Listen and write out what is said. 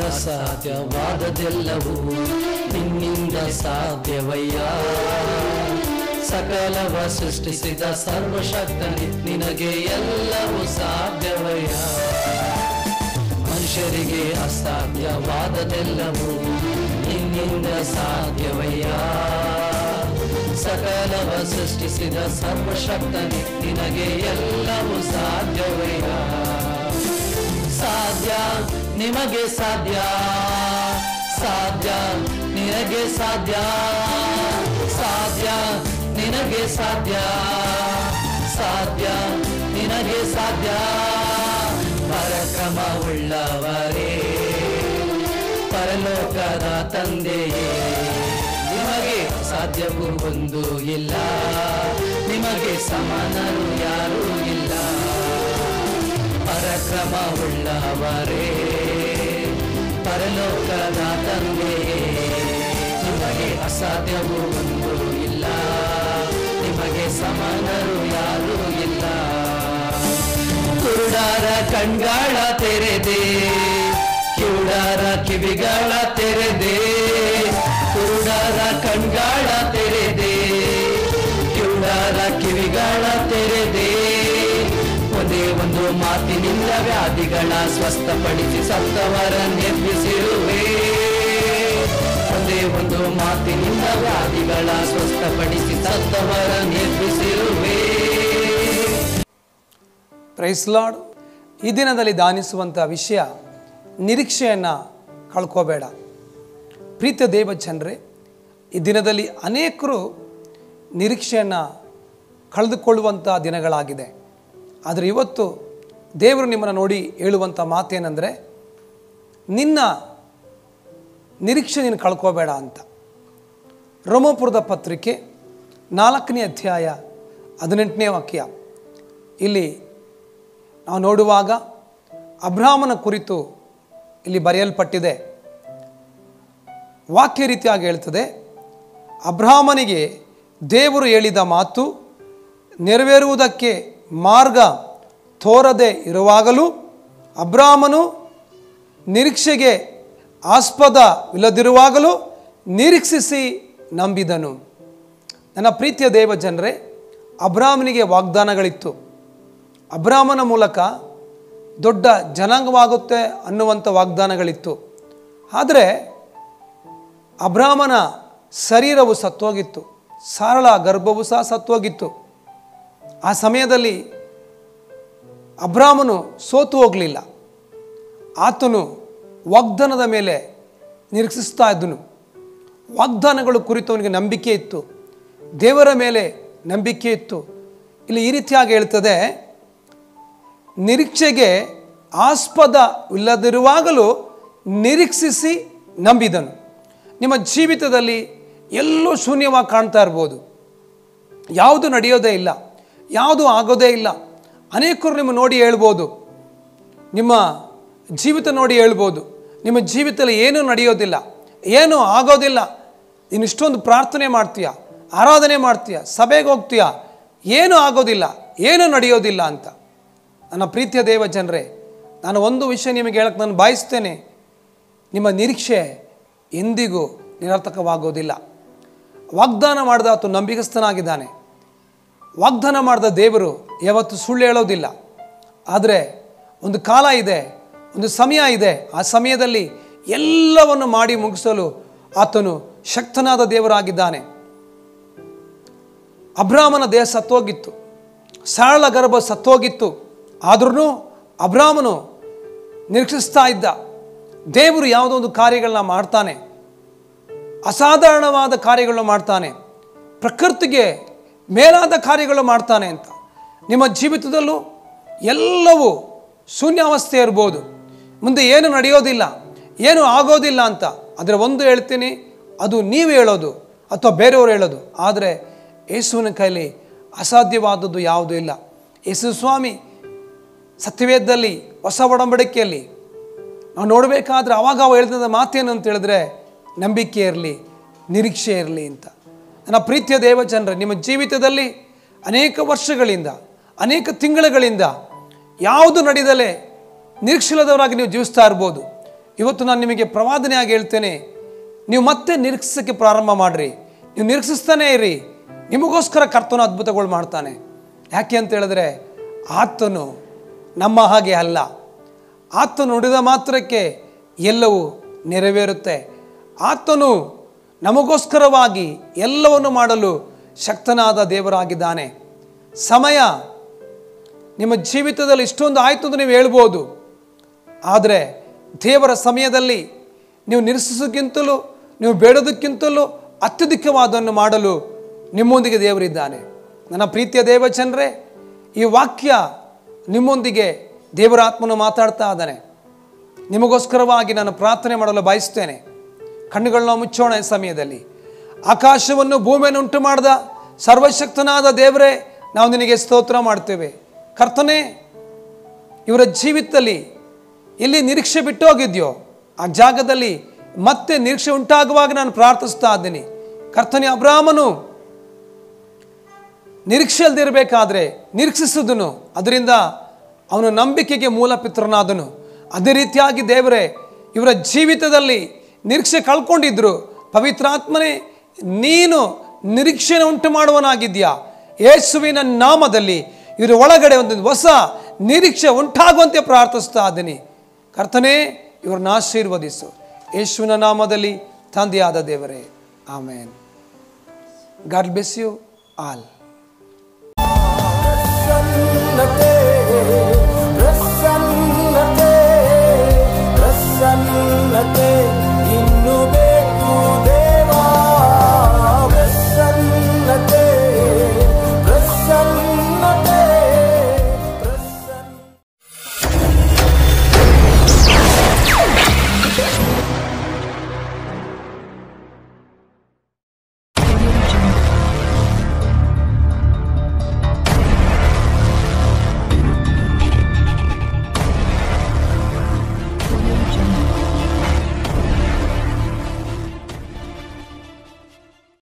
ಅಸಾಧ್ಯವಾದದೆಲ್ಲವೂ ನಿನ್ನಿಂದ ಸಾಧ್ಯವಯ್ಯ ಸಕಲವ ಸೃಷ್ಟಿಸಿದ ಸರ್ವಶಕ್ತ ನಿನಗೆ ಎಲ್ಲವೂ ಸಾಧ್ಯವಯ್ಯ ಮನುಷ್ಯರಿಗೆ ಅಸಾಧ್ಯವಾದದೆಲ್ಲವೂ ನಿನ್ನಿಂದ ಸಾಧ್ಯವಯ್ಯ ಸಕಲವ ಸೃಷ್ಟಿಸಿದ ಸರ್ವಶಕ್ತ ನಿನಗೆ ಎಲ್ಲವೂ ಸಾಧ್ಯವಯ್ಯ ಸಾಧ್ಯ ನಿಮಗೆ ಸಾಧ್ಯ ಸಾಧ್ಯ ನಿನಗೆ ಸಾಧ್ಯ ಸಾಧ್ಯ ನಿನಗೆ ಸಾಧ್ಯ ಸಾಧ್ಯ ನಿನಗೆ ಸಾಧ್ಯ ಪರಕ್ರಮವುಳ್ಳವರೇ ಪರಲೋಕದ ತಂದೆಯೇ ನಿಮಗೆ ಸಾಧ್ಯವೂ ಒಂದು ಇಲ್ಲ ನಿಮಗೆ ಸಮಾನರು ಯಾರೂ ಇಲ್ಲ ಪರಕ್ರಮವುಳ್ಳವರೇ ಪರಲೋಕದ ತಂದೆಯೇ ನಿಮಗೆ ಅಸಾಧ್ಯವೂ ಒಂದು ಇಲ್ಲ ನಿಮಗೆ ಸಮಾನರು ಯಾರೂ ಇಲ್ಲ ಕುರುಡಾರ ಕಣ್ಗಾಳ ತೆರೆದೆ ಕಿವುಡಾರ ಕಿವಿಗಳ ತೆರೆದೆ ಕುರುಡಾರ ಕಣ್ಗಾಳ ತೆರೆದೆ ಕಿವುಡಾರ ಕಿವಿಗಳ ತೆರೆದೆ ಒಂದೇ ಒಂದು ಮಾತಿನಿಂದ ವ್ಯಾಧಿಗಳ ಸ್ವಸ್ಥಪಡಿಸಿ ಸತ್ತವರ ನಿರ್ಮಿಸಿರುವೆ ಒಂದೇ ಒಂದು ಮಾತಿನಿಂದ ವ್ಯಾಧಿಗಳ ಸ್ವಸ್ಥಪಡಿಸಿ ಸತ್ತವರ ನಿರ್ಮಿಸಿರುವೆ ಪ್ರೈಸ್ ಲಾರ್ಡ್ ಈ ದಿನದಲ್ಲಿ ದಾನಿಸುವಂಥ ವಿಷಯ ನಿರೀಕ್ಷೆಯನ್ನು ಕಳ್ಕೋಬೇಡ ಪ್ರೀತಿಯ ದೇವ ಜನರೇ ಈ ದಿನದಲ್ಲಿ ಅನೇಕರು ನಿರೀಕ್ಷೆಯನ್ನು ಕಳೆದುಕೊಳ್ಳುವಂಥ ದಿನಗಳಾಗಿದೆ ಆದರೆ ಇವತ್ತು ದೇವರು ನಿಮ್ಮನ್ನು ನೋಡಿ ಹೇಳುವಂಥ ಮಾತೇನೆಂದರೆ ನಿನ್ನ ನಿರೀಕ್ಷೆ ನೀನು ಕಳ್ಕೋಬೇಡ ಅಂತ ರೋಮಪುರದ ಪತ್ರಿಕೆ ನಾಲ್ಕನೇ ಅಧ್ಯಾಯ ಹದಿನೆಂಟನೇ ವಾಕ್ಯ ಇಲ್ಲಿ ನಾವು ನೋಡುವಾಗ ಅಬ್ರಾಹ್ಮನ ಕುರಿತು ಇಲ್ಲಿ ಬರೆಯಲ್ಪಟ್ಟಿದೆ ವಾಕ್ಯ ರೀತಿಯಾಗಿ ಹೇಳ್ತದೆ ಅಬ್ರಾಹ್ಮನಿಗೆ ದೇವರು ಹೇಳಿದ ಮಾತು ನೆರವೇರುವುದಕ್ಕೆ ಮಾರ್ಗ ತೋರದೆ ಇರುವಾಗಲೂ ಅಬ್ರಾಹ್ಮನು ನಿರೀಕ್ಷೆಗೆ ಆಸ್ಪದವಿಲ್ಲದಿರುವಾಗಲೂ ನಿರೀಕ್ಷಿಸಿ ನಂಬಿದನು ನನ್ನ ಪ್ರೀತಿಯ ದೇವ ಜನರೇ ಅಬ್ರಾಹ್ಮನಿಗೆ ವಾಗ್ದಾನಗಳಿತ್ತು ಅಬ್ರಾಹ್ಮನ ಮೂಲಕ ದೊಡ್ಡ ಜನಾಂಗವಾಗುತ್ತೆ ಅನ್ನುವಂಥ ವಾಗ್ದಾನಗಳಿತ್ತು ಆದರೆ ಅಬ್ರಾಹ್ಮನ ಶರೀರವು ಸತ್ತೋಗಿತ್ತು ಸರಳ ಗರ್ಭವು ಸಹ ಸತ್ತೋಗಿತ್ತು ಆ ಸಮಯದಲ್ಲಿ ಅಬ್ರಾಹ್ಮನು ಸೋತು ಹೋಗಲಿಲ್ಲ ಆತನು ವಾಗ್ದಾನದ ಮೇಲೆ ನಿರೀಕ್ಷಿಸ್ತಾ ಇದ್ದನು ವಾಗ್ದಾನಗಳು ಕುರಿತು ಅವನಿಗೆ ನಂಬಿಕೆ ಇತ್ತು ದೇವರ ಮೇಲೆ ನಂಬಿಕೆ ಇತ್ತು ಇಲ್ಲಿ ಈ ರೀತಿಯಾಗಿ ಹೇಳ್ತದೆ ನಿರೀಕ್ಷೆಗೆ ಆಸ್ಪದವಿಲ್ಲದಿರುವಾಗಲೂ ನಿರೀಕ್ಷಿಸಿ ನಂಬಿದನು ನಿಮ್ಮ ಜೀವಿತದಲ್ಲಿ ಎಲ್ಲೂ ಶೂನ್ಯವಾಗಿ ಕಾಣ್ತಾ ಇರ್ಬೋದು ಯಾವುದು ನಡೆಯೋದೇ ಇಲ್ಲ ಯಾವುದು ಆಗೋದೇ ಇಲ್ಲ ಅನೇಕರು ನಿಮ್ಮ ನೋಡಿ ಹೇಳ್ಬೋದು ನಿಮ್ಮ ಜೀವಿತ ನೋಡಿ ಹೇಳ್ಬೋದು ನಿಮ್ಮ ಜೀವಿತದಲ್ಲಿ ಏನೂ ನಡೆಯೋದಿಲ್ಲ ಏನೂ ಆಗೋದಿಲ್ಲ ನೀನು ಇಷ್ಟೊಂದು ಪ್ರಾರ್ಥನೆ ಮಾಡ್ತೀಯ ಆರಾಧನೆ ಮಾಡ್ತೀಯ ಸಭೆಗೆ ಹೋಗ್ತೀಯ ಏನೂ ಆಗೋದಿಲ್ಲ ಏನೂ ನಡೆಯೋದಿಲ್ಲ ಅಂತ ನನ್ನ ಪ್ರೀತಿಯ ದೇವ ಜನರೇ ನಾನು ಒಂದು ವಿಷಯ ನಿಮಗೆ ಹೇಳಕ್ಕೆ ನಾನು ಬಾಯಿಸ್ತೇನೆ ನಿಮ್ಮ ನಿರೀಕ್ಷೆ ಎಂದಿಗೂ ನಿರರ್ಥಕವಾಗೋದಿಲ್ಲ ವಾಗ್ದಾನ ಮಾಡಿದ ಆತ ನಂಬಿಕಸ್ಥನಾಗಿದ್ದಾನೆ ವಾಗ್ದಾನ ಮಾಡಿದ ದೇವರು ಯಾವತ್ತು ಸುಳ್ಳು ಹೇಳೋದಿಲ್ಲ ಆದರೆ ಒಂದು ಕಾಲ ಇದೆ ಒಂದು ಸಮಯ ಇದೆ ಆ ಸಮಯದಲ್ಲಿ ಎಲ್ಲವನ್ನು ಮಾಡಿ ಮುಗಿಸಲು ಆತನು ಶಕ್ತನಾದ ದೇವರಾಗಿದ್ದಾನೆ ಅಬ್ರಾಹ್ಮನ ದೇಹ ಸತ್ತೋಗಿತ್ತು ಸರಳ ಗರ್ಭ ಸತ್ತೋಗಿತ್ತು ಆದ್ರೂ ಅಬ್ರಾಹ್ಮನು ನಿರೀಕ್ಷಿಸ್ತಾ ಇದ್ದ ದೇವರು ಯಾವುದೋ ಒಂದು ಕಾರ್ಯಗಳನ್ನ ಮಾಡ್ತಾನೆ ಅಸಾಧಾರಣವಾದ ಕಾರ್ಯಗಳನ್ನು ಮಾಡ್ತಾನೆ ಪ್ರಕೃತಿಗೆ ಮೇಲಾದ ಕಾರ್ಯಗಳು ಮಾಡ್ತಾನೆ ಅಂತ ನಿಮ್ಮ ಜೀವಿತದಲ್ಲೂ ಎಲ್ಲವೂ ಶೂನ್ಯಾವಸ್ಥೆ ಇರ್ಬೋದು ಮುಂದೆ ಏನು ನಡೆಯೋದಿಲ್ಲ ಏನು ಆಗೋದಿಲ್ಲ ಅಂತ ಆದರೆ ಒಂದು ಹೇಳ್ತೀನಿ ಅದು ನೀವು ಹೇಳೋದು ಅಥವಾ ಬೇರೆಯವರು ಹೇಳೋದು ಆದರೆ ಯೇಸುವಿನ ಕೈಲಿ ಅಸಾಧ್ಯವಾದದ್ದು ಯಾವುದೂ ಇಲ್ಲ ಯೇಸು ಸ್ವಾಮಿ ಸತ್ಯವೇದದಲ್ಲಿ ಹೊಸ ಒಡಂಬಡಿಕೆಯಲ್ಲಿ ನಾವು ನೋಡಬೇಕಾದ್ರೆ ಅವಾಗ ಅವ ಹೇಳಿದ ಮಾತೇನು ಅಂತ ಹೇಳಿದ್ರೆ ನಂಬಿಕೆ ಇರಲಿ ನಿರೀಕ್ಷೆ ಇರಲಿ ಅಂತ ನನ್ನ ಪ್ರೀತಿಯ ದೇವ ಜನರೇ ನಿಮ್ಮ ಜೀವಿತದಲ್ಲಿ ಅನೇಕ ವರ್ಷಗಳಿಂದ ಅನೇಕ ತಿಂಗಳುಗಳಿಂದ ಯಾವುದು ನಡೆದಲೇ ನಿರೀಕ್ಷಿಲ್ಲದವರಾಗಿ ನೀವು ಜೀವಿಸ್ತಾ ಇರ್ಬೋದು ಇವತ್ತು ನಾನು ನಿಮಗೆ ಪ್ರವಾದನೆಯಾಗಿ ಹೇಳ್ತೇನೆ ನೀವು ಮತ್ತೆ ನಿರೀಕ್ಷಿಸಕ್ಕೆ ಪ್ರಾರಂಭ ಮಾಡಿರಿ ನೀವು ನಿರೀಕ್ಷಿಸ್ತಾನೇ ಇರಿ ನಿಮಗೋಸ್ಕರ ಕರ್ತನು ಅದ್ಭುತಗಳು ಮಾಡ್ತಾನೆ ಯಾಕೆ ಅಂತ ಹೇಳಿದ್ರೆ ಆತನು ನಮ್ಮ ಹಾಗೆ ಅಲ್ಲ ಆತನು ನುಡಿದ ಮಾತ್ರಕ್ಕೆ ಎಲ್ಲವೂ ನೆರವೇರುತ್ತೆ ಆತನು ನಮಗೋಸ್ಕರವಾಗಿ ಎಲ್ಲವನ್ನು ಮಾಡಲು ಶಕ್ತನಾದ ದೇವರಾಗಿದ್ದಾನೆ ಸಮಯ ನಿಮ್ಮ ಜೀವಿತದಲ್ಲಿ ಇಷ್ಟೊಂದು ಆಯಿತು ಅಂತ ನೀವು ಹೇಳ್ಬೋದು ಆದರೆ ದೇವರ ಸಮಯದಲ್ಲಿ ನೀವು ನಿರೀಕ್ಷಿಸೋಕ್ಕಿಂತಲೂ ನೀವು ಬೇಡೋದಕ್ಕಿಂತಲೂ ಅತ್ಯಧಿಕವಾದನ್ನು ಮಾಡಲು ನಿಮ್ಮೊಂದಿಗೆ ದೇವರಿದ್ದಾನೆ ನನ್ನ ಪ್ರೀತಿಯ ದೇವಚಂದ್ರೇ ಈ ವಾಕ್ಯ ನಿಮ್ಮೊಂದಿಗೆ ದೇವರಾತ್ಮನು ಮಾತಾಡ್ತಾ ಇದ್ದಾನೆ ನಿಮಗೋಸ್ಕರವಾಗಿ ನಾನು ಪ್ರಾರ್ಥನೆ ಮಾಡಲು ಬಯಸ್ತೇನೆ ಕಣ್ಣುಗಳನ್ನ ಮುಚ್ಚೋಣ ಈ ಸಮಯದಲ್ಲಿ ಆಕಾಶವನ್ನು ಭೂಮಿಯನ್ನು ಉಂಟು ಮಾಡಿದ ಸರ್ವಶಕ್ತನಾದ ದೇವರೇ ನಾವು ನಿನಗೆ ಸ್ತೋತ್ರ ಮಾಡ್ತೇವೆ ಕರ್ತನೆ ಇವರ ಜೀವಿತದಲ್ಲಿ ಎಲ್ಲಿ ನಿರೀಕ್ಷೆ ಬಿಟ್ಟು ಹೋಗಿದ್ಯೋ ಆ ಜಾಗದಲ್ಲಿ ಮತ್ತೆ ನಿರೀಕ್ಷೆ ಉಂಟಾಗುವಾಗ ನಾನು ಪ್ರಾರ್ಥಿಸ್ತಾ ಇದ್ದೀನಿ ಕರ್ತನೆ ಅಬ್ರಾಹ್ಮನು ನಿರೀಕ್ಷೆ ಅಲ್ದಿರಬೇಕಾದ್ರೆ ನಿರೀಕ್ಷಿಸುವುದನು ಅದರಿಂದ ಅವನು ನಂಬಿಕೆಗೆ ಮೂಲ ಪಿತ್ರನಾದನು ಅದೇ ರೀತಿಯಾಗಿ ದೇವರೇ ಇವರ ಜೀವಿತದಲ್ಲಿ ನಿರೀಕ್ಷೆ ಕಳ್ಕೊಂಡಿದ್ರು ಪವಿತ್ರಾತ್ಮನೇ ನೀನು ನಿರೀಕ್ಷೆನ ಉಂಟು ಮಾಡುವನಾಗಿದ್ಯಾ ಯೇಸುವಿನ ನಾಮದಲ್ಲಿ ಇವರ ಒಳಗಡೆ ಒಂದು ಹೊಸ ನಿರೀಕ್ಷೆ ಉಂಟಾಗುವಂತೆ ಪ್ರಾರ್ಥಿಸ್ತಾ ಇದ್ದೀನಿ ಕರ್ತನೇ ಇವ್ರನ್ನ ಆಶೀರ್ವದಿಸು ಯೇಸುವಿನ ನಾಮದಲ್ಲಿ ತಂದೆಯಾದ ದೇವರೇ amen God bless you all